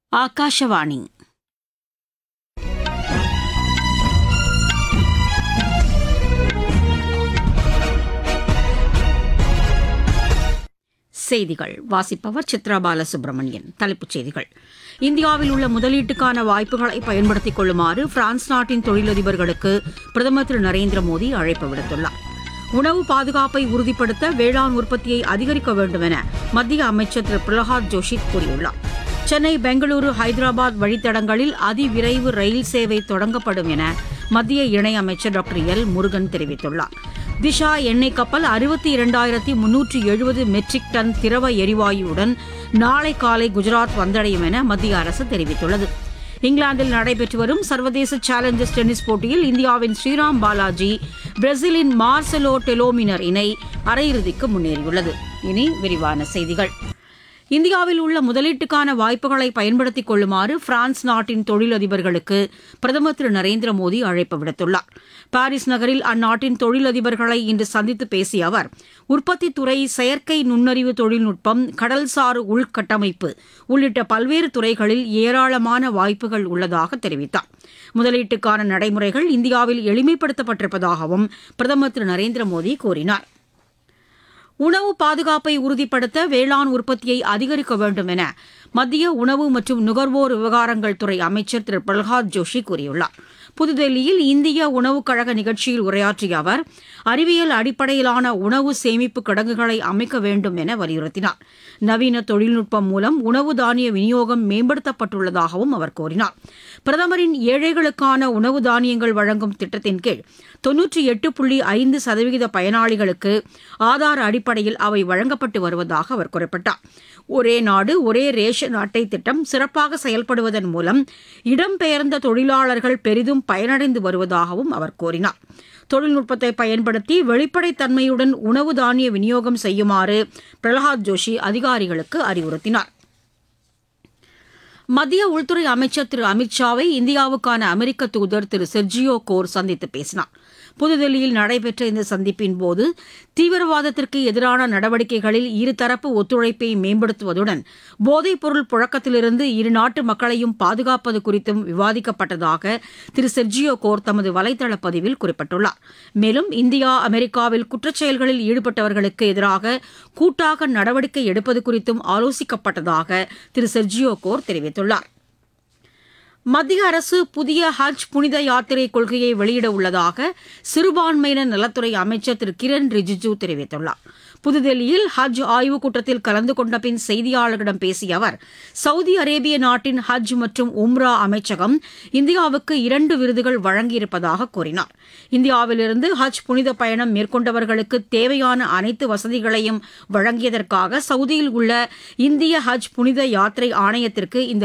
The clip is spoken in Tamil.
ಆಕಾಶವಾಣಿ செய்திகள் வாசிப்பவர் சித்ரா பாலசுப்ரமணியன் தலைப்புச் செய்திகள் இந்தியாவில் உள்ள முதலீட்டுக்கான வாய்ப்புகளை பயன்படுத்திக் கொள்ளுமாறு பிரான்ஸ் நாட்டின் தொழிலதிபர்களுக்கு பிரதமர் திரு நரேந்திர மோடி அழைப்பு விடுத்துள்ளார் உணவு பாதுகாப்பை உறுதிப்படுத்த வேளாண் உற்பத்தியை அதிகரிக்க வேண்டும் என மத்திய அமைச்சர் திரு பிரகலாத் ஜோஷி கூறியுள்ளார் சென்னை பெங்களூரு ஹைதராபாத் வழித்தடங்களில் அதிவிரைவு ரயில் சேவை தொடங்கப்படும் என மத்திய இணையமைச்சர் டாக்டர் எல் முருகன் தெரிவித்துள்ளார் திஷா எண்ணெய் கப்பல் அறுபத்தி இரண்டாயிரத்தி முன்னூற்றி எழுபது மெட்ரிக் டன் திரவ எரிவாயுவுடன் நாளை காலை குஜராத் வந்தடையும் என மத்திய அரசு தெரிவித்துள்ளது இங்கிலாந்தில் நடைபெற்று வரும் சர்வதேச சேலஞ்சர்ஸ் டென்னிஸ் போட்டியில் இந்தியாவின் ஸ்ரீராம் பாலாஜி பிரேசிலின் மார்செலோ டெலோமினர் இணை அரையிறுதிக்கு முன்னேறியுள்ளது இனி விரிவான செய்திகள் இந்தியாவில் உள்ள முதலீட்டுக்கான வாய்ப்புகளை பயன்படுத்திக் கொள்ளுமாறு பிரான்ஸ் நாட்டின் தொழிலதிபர்களுக்கு பிரதமர் திரு நரேந்திர மோடி அழைப்பு விடுத்துள்ளார் பாரிஸ் நகரில் அந்நாட்டின் தொழிலதிபர்களை இன்று சந்தித்து பேசிய அவர் உற்பத்தித் துறை செயற்கை நுண்ணறிவு தொழில்நுட்பம் கடல்சார் உள்கட்டமைப்பு உள்ளிட்ட பல்வேறு துறைகளில் ஏராளமான வாய்ப்புகள் உள்ளதாக தெரிவித்தார் முதலீட்டுக்கான நடைமுறைகள் இந்தியாவில் எளிமைப்படுத்தப்பட்டிருப்பதாகவும் பிரதமர் திரு நரேந்திர மோடி கூறினார் உணவு பாதுகாப்பை உறுதிப்படுத்த வேளாண் உற்பத்தியை அதிகரிக்க வேண்டும் என மத்திய உணவு மற்றும் நுகர்வோர் விவகாரங்கள் துறை அமைச்சர் திரு பிரகலாத் ஜோஷி கூறியுள்ளார் புதுதில்லியில் இந்திய உணவுக் கழக நிகழ்ச்சியில் உரையாற்றிய அவர் அறிவியல் அடிப்படையிலான உணவு சேமிப்பு கிடங்குகளை அமைக்க வேண்டும் என வலியுறுத்தினார் நவீன தொழில்நுட்பம் மூலம் உணவு தானிய விநியோகம் மேம்படுத்தப்பட்டுள்ளதாகவும் அவர் கூறினார் பிரதமரின் ஏழைகளுக்கான உணவு தானியங்கள் வழங்கும் திட்டத்தின் கீழ் தொன்னூற்றி எட்டு புள்ளி ஐந்து சதவீத பயனாளிகளுக்கு ஆதார் அடிப்படையில் அவை வழங்கப்பட்டு வருவதாக அவர் குறிப்பிட்டார் ஒரே நாடு ஒரே ரேஷன் அட்டை திட்டம் சிறப்பாக செயல்படுவதன் மூலம் இடம்பெயர்ந்த தொழிலாளர்கள் பெரிதும் பயனடைந்து வருவதாகவும் அவர் கூறினார் தொழில்நுட்பத்தை பயன்படுத்தி வெளிப்படைத்தன்மையுடன் உணவு தானிய விநியோகம் செய்யுமாறு பிரகலாத் ஜோஷி அதிகாரிகளுக்கு அறிவுறுத்தினார் மத்திய உள்துறை அமைச்சர் திரு அமித்ஷாவை இந்தியாவுக்கான அமெரிக்க தூதர் திரு செர்ஜியோ கோர் சந்தித்து பேசினார் புதுதில்லியில் நடைபெற்ற இந்த சந்திப்பின் போது தீவிரவாதத்திற்கு எதிரான நடவடிக்கைகளில் இருதரப்பு ஒத்துழைப்பை மேம்படுத்துவதுடன் போதைப் பொருள் புழக்கத்திலிருந்து இரு நாட்டு மக்களையும் பாதுகாப்பது குறித்தும் விவாதிக்கப்பட்டதாக திரு செர்ஜியோ கோர் தமது வலைதள பதிவில் குறிப்பிட்டுள்ளார் மேலும் இந்தியா அமெரிக்காவில் குற்றச்செயல்களில் ஈடுபட்டவர்களுக்கு எதிராக கூட்டாக நடவடிக்கை எடுப்பது குறித்தும் ஆலோசிக்கப்பட்டதாக திரு செர்ஜியோ கோர் தெரிவித்துள்ளார் மத்திய அரசு புதிய ஹஜ் புனித யாத்திரை கொள்கையை வெளியிட உள்ளதாக சிறுபான்மையினர் நலத்துறை அமைச்சர் திரு கிரண் ரிஜிஜு தெரிவித்துள்ளார் புதுதில்லியில் ஹஜ் ஆய்வுக் கூட்டத்தில் கலந்து கொண்ட பின் செய்தியாளர்களிடம் பேசிய அவர் சவுதி அரேபிய நாட்டின் ஹஜ் மற்றும் உம்ரா அமைச்சகம் இந்தியாவுக்கு இரண்டு விருதுகள் வழங்கியிருப்பதாக கூறினார் இந்தியாவிலிருந்து ஹஜ் புனித பயணம் மேற்கொண்டவர்களுக்கு தேவையான அனைத்து வசதிகளையும் வழங்கியதற்காக சவுதியில் உள்ள இந்திய ஹஜ் புனித யாத்திரை ஆணையத்திற்கு இந்த